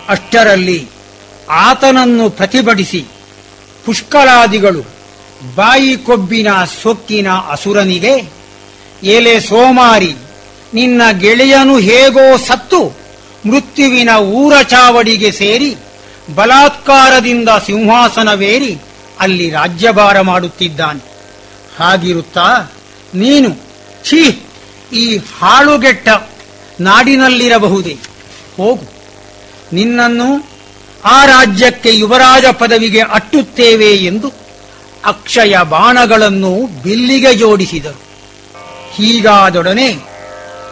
ಅಷ್ಟರಲ್ಲಿ ಆತನನ್ನು ಪ್ರತಿಭಟಿಸಿ ಪುಷ್ಕಲಾದಿಗಳು ಬಾಯಿ ಕೊಬ್ಬಿನ ಸೊಕ್ಕಿನ ಅಸುರನಿಗೆ ಎಲೆ ಸೋಮಾರಿ ನಿನ್ನ ಗೆಳೆಯನು ಹೇಗೋ ಸತ್ತು ಮೃತ್ಯುವಿನ ಊರ ಚಾವಡಿಗೆ ಸೇರಿ ಬಲಾತ್ಕಾರದಿಂದ ಸಿಂಹಾಸನವೇರಿ ಅಲ್ಲಿ ರಾಜ್ಯಭಾರ ಮಾಡುತ್ತಿದ್ದಾನೆ ಹಾಗಿರುತ್ತಾ ನೀನು ಛೀ ಈ ಹಾಳುಗೆಟ್ಟ ನಾಡಿನಲ್ಲಿರಬಹುದೇ ಹೋಗು ನಿನ್ನನ್ನು ಆ ರಾಜ್ಯಕ್ಕೆ ಯುವರಾಜ ಪದವಿಗೆ ಅಟ್ಟುತ್ತೇವೆ ಎಂದು ಅಕ್ಷಯ ಬಾಣಗಳನ್ನು ಬಿಲ್ಲಿಗೆ ಜೋಡಿಸಿದರು ಹೀಗಾದೊಡನೆ